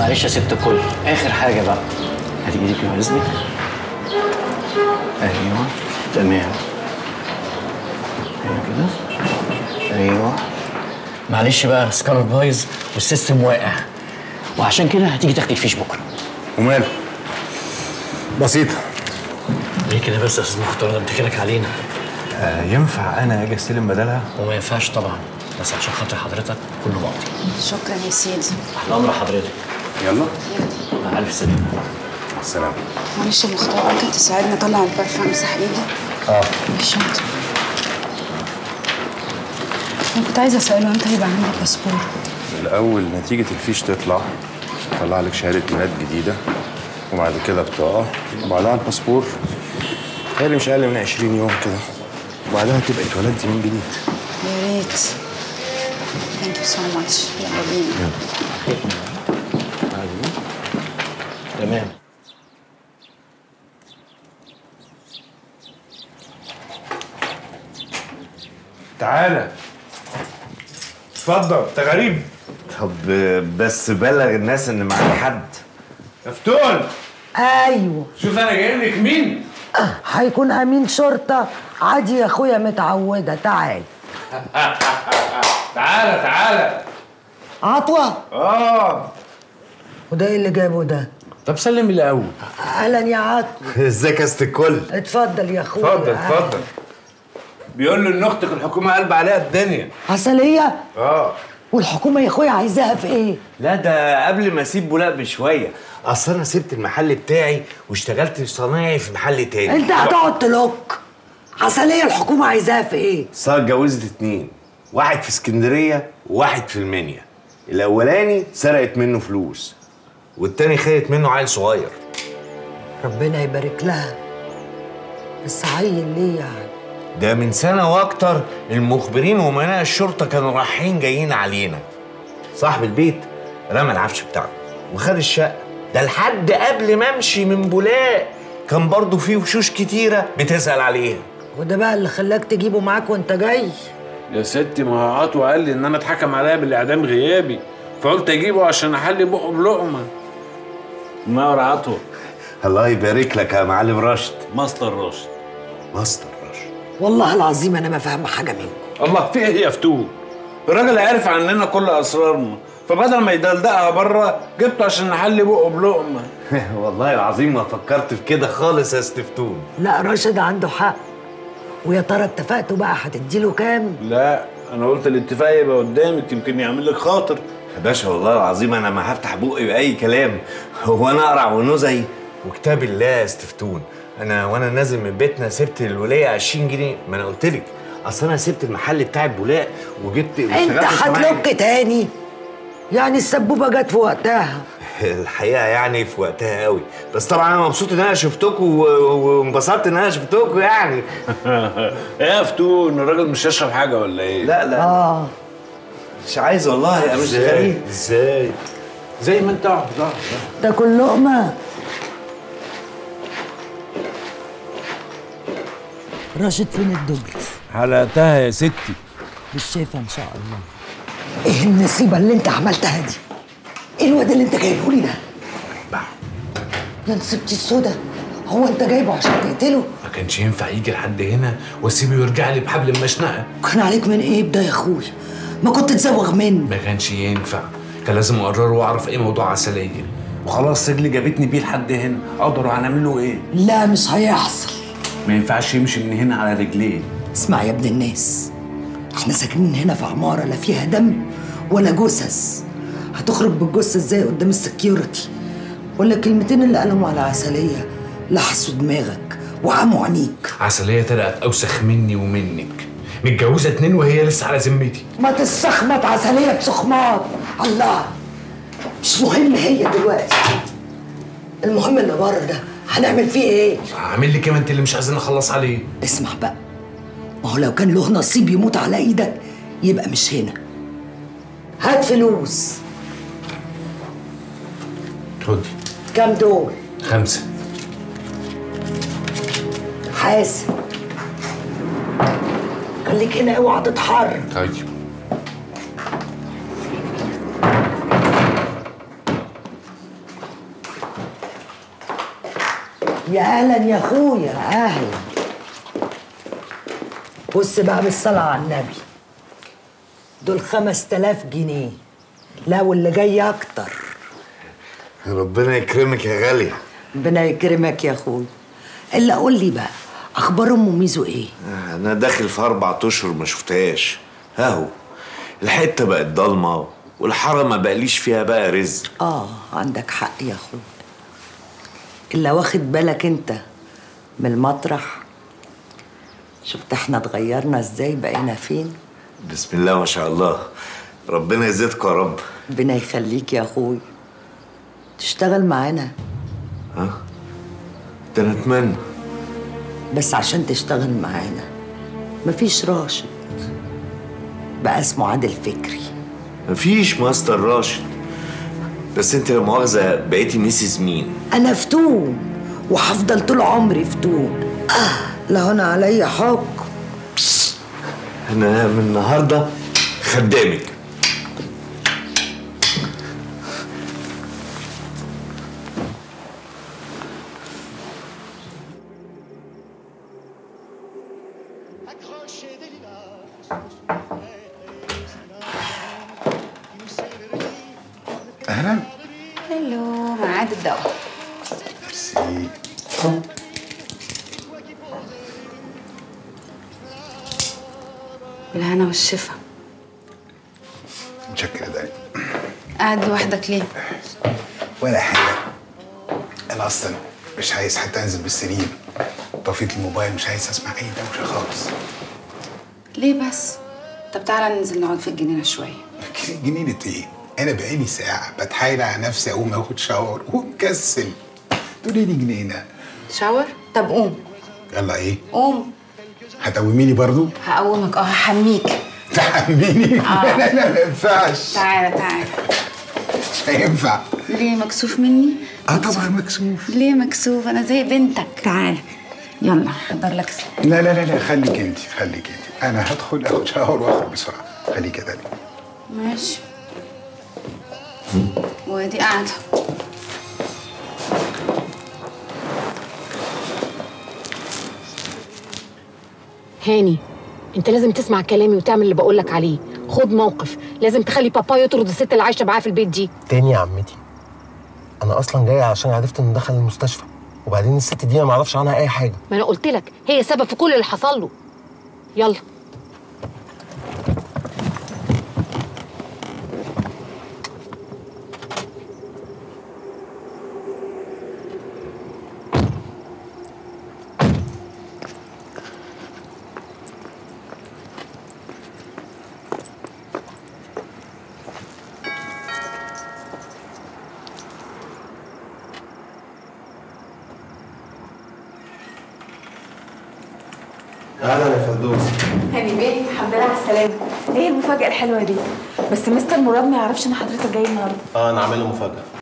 معلش يا ست الكل اخر حاجه بقى هاتي ايدك يا اذنك ايوه تمام ايوه كده ايوه معلش بقى السكانر بايظ والسيستم واقع وعشان كده هتيجي تاخدي الفيش بكره وماله بسيطة ليه كده بس يا استاذ مختار ده بتكلك علينا آه ينفع انا اجي استلم بدلها؟ وما ينفعش طبعا بس عشان خاطر حضرتك كله باطل شكرا يا سيدي احنا امر حضرتك يلا مع الف سلامه مع السلامة معلش يا مختار ممكن تساعدني اطلع البرفان امسح ايدي اه الشنطة انا كنت عايزه اساله امتى هيبقى عندي باسبور الأول نتيجة الفيش تطلع طلع لك شهادة ميلاد جديدة وبعد كده بطاقة وبعدها الباسبور تهيألي مش أقل من 20 يوم كده وبعدها تبقى اتولدتي من جديد يا ريت ثانك يو سو ماتش يلا بينا تمام تعالى اتفضل انت غريب طب بس بلغ الناس ان معاك حد مفتون ايوه شوف انا جاي لك مين هيكون امين شرطه عادي يا اخويا متعوده تعال تعالى تعالى عطوه اه وده ايه اللي جابه ده طب سلم الاول اهلا يا عطوه ازيك يا ست الكل اتفضل يا اخويا اتفضل اتفضل بيقول له ان اختك الحكومه قلب عليها الدنيا عسليه اه والحكومه يا اخويا عايزاها في ايه لا ده قبل ما اسيب بولاق بشويه اصل انا سبت المحل بتاعي واشتغلت صنايعي في محل تاني انت هتقعد تلوك عسليه الحكومه عايزاها في ايه صار اتجوزت اتنين واحد في اسكندريه وواحد في المنيا الاولاني سرقت منه فلوس والتاني خدت منه عيل صغير ربنا يبارك لها بس عيل ليه يعني ده من سنة وأكتر المخبرين وأمناء الشرطة كانوا رايحين جايين علينا صاحب البيت رمى العفش بتاعه وخد الشقة ده لحد قبل ما أمشي من بولاق كان برضه فيه وشوش كتيرة بتسأل عليها وده بقى اللي خلاك تجيبه معاك وانت جاي يا ستي ما هو عطوة قال لي ان انا اتحكم عليا بالاعدام غيابي فقلت اجيبه عشان احلي بقه بلقمه منور عطوة الله يبارك لك يا معلم راشد ماستر راشد ماستر راشد والله العظيم انا ما فاهمه حاجه منكم الله في ايه يا فتوح الراجل عرف عننا كل اسرارنا فبدل ما يدلدقها بره جبته عشان نحلي بقه بلقمه والله العظيم ما فكرت في كده خالص يا استفتون لا راشد عنده حق ويا ترى اتفقتوا بقى هتديله كام لا انا قلت الاتفاق يبقى قدامك يمكن يعمل لك خاطر يا باشا والله العظيم انا ما هفتح بقي باي كلام هو انا اقرع ونزي وكتاب الله يا استفتون انا وانا نازل من بيتنا سبت الولايه 20 جنيه ما انا قلت لك اصل انا سبت المحل بتاع البولاق وجبت انت واشتغلت صنايعي. هتلوك تاني يعني السبوبه جت في وقتها الحقيقه يعني في وقتها قوي بس طبعا انا مبسوط ان انا شفتكم و- وانبسطت ان انا شفتكم يعني ايه يا فتون الراجل مش هيشرب حاجه ولا ايه لا لا اه مش عايز والله يا مش غريب ازاي زي ما انت اقعد اقعد تاكل لقمه راشد فين الدبل حلقتها يا ستي مش شايفه ان شاء الله ايه النصيبه اللي انت عملتها دي ايه الواد اللي انت جايبه لي ده يا نصيبتي السودا هو انت جايبه عشان تقتله ما كانش ينفع يجي لحد هنا واسيبه يرجع لي بحبل المشنقه كان عليك من ايه ده يا اخويا ما كنت تزوغ منه ما كانش ينفع كان لازم اقرر واعرف ايه موضوع عسليه وخلاص رجلي جابتني بيه لحد هنا اقدر هنعمل له ايه لا مش هيحصل ما ينفعش يمشي من هنا على رجليه اسمع يا ابن الناس احنا ساكنين هنا في عمارة لا فيها دم ولا جثث هتخرج بالجثة ازاي قدام السكيورتي ولا الكلمتين اللي قالهم على عسلية لحسوا دماغك وعموا عينيك عسليه طلعت اوسخ مني ومنك متجوزه اتنين وهي لسه على ذمتي ما تستخمت عسلية بسخمات الله مش مهم هي دلوقتي المهم اللي بره ده هنعمل فيه ايه هعمل لي كمان انت اللي مش عايزين نخلص عليه اسمع بقى ما هو لو كان له نصيب يموت على ايدك يبقى مش هنا هات فلوس خدي كام دول خمسه حاسب خليك هنا اوعى تتحرك طيب يا اهلا يا اخويا اهلا بص بقى بالصلاة على النبي دول خمس تلاف جنيه لا واللي جاي اكتر ربنا يكرمك يا غالية ربنا يكرمك يا اخويا الا قول لي بقى اخبار ام ميزو ايه أنا داخل في أربع أشهر ما شفتهاش هاهو الحتة بقت ضلمة والحارة ما بقليش فيها بقى رزق اه عندك حق يا اخويا الا واخد بالك انت من المطرح شفت احنا اتغيرنا ازاي بقينا فين بسم الله ما شاء الله ربنا يزيدكم يا رب ربنا يخليك يا اخويا تشتغل معانا ها ده أنا أتمنى بس عشان تشتغل معانا مفيش راشد بقى اسمه عادل فكري مفيش ماستر راشد بس انت لا مؤاخذة بقيتي ميسيس مين؟ انا فتون وهفضل طول عمري فتون آه لا هنا عليا حق أنا من النهاردة خدامك اهلا هلو ميعاد الدواء ميرسي بالهنا والشفا متشكر ده قاعد لوحدك ليه؟ ولا حاجه انا اصلا مش عايز حتى انزل بالسرير طفيت الموبايل مش عايز اسمع اي دوشه خالص ليه بس؟ طب تعالى ننزل نقعد في الجنينة شوية جنينة ايه؟ انا بقالي ساعه بتحايل على نفسي اقوم اخد شاور ومكسل تقولي لي جنينه شاور؟ طب قوم يلا ايه؟ قوم هتقوميني برضو؟ هقومك اه هحميك تحميني؟ لا لا لا ما ينفعش تعالى تعالى مش هينفع ليه مكسوف مني؟ اه طبعا مكسوف ليه مكسوف؟ أنا زي بنتك تعالى يلا حضر لك لا لا لا لا خليك انت خليك انت انا هدخل اخد شاور واخرج بسرعه خليك كده ماشي ودي قاعدة هاني انت لازم تسمع كلامي وتعمل اللي بقولك عليه خد موقف لازم تخلي بابا يطرد الست اللي عايشه معاه في البيت دي تاني يا عمتي انا اصلا جاي عشان عرفت انه دخل المستشفى وبعدين الست دي انا ما اعرفش عنها اي حاجه ما انا قلت لك هي سبب في كل اللي حصل له يلا اهلا يا فردوس هاني بيه الحمد لله على السلامة ايه المفاجأة الحلوة دي؟ بس مستر مراد ما يعرفش ان حضرتك جاي النهارده اه انا عامل له مفاجاه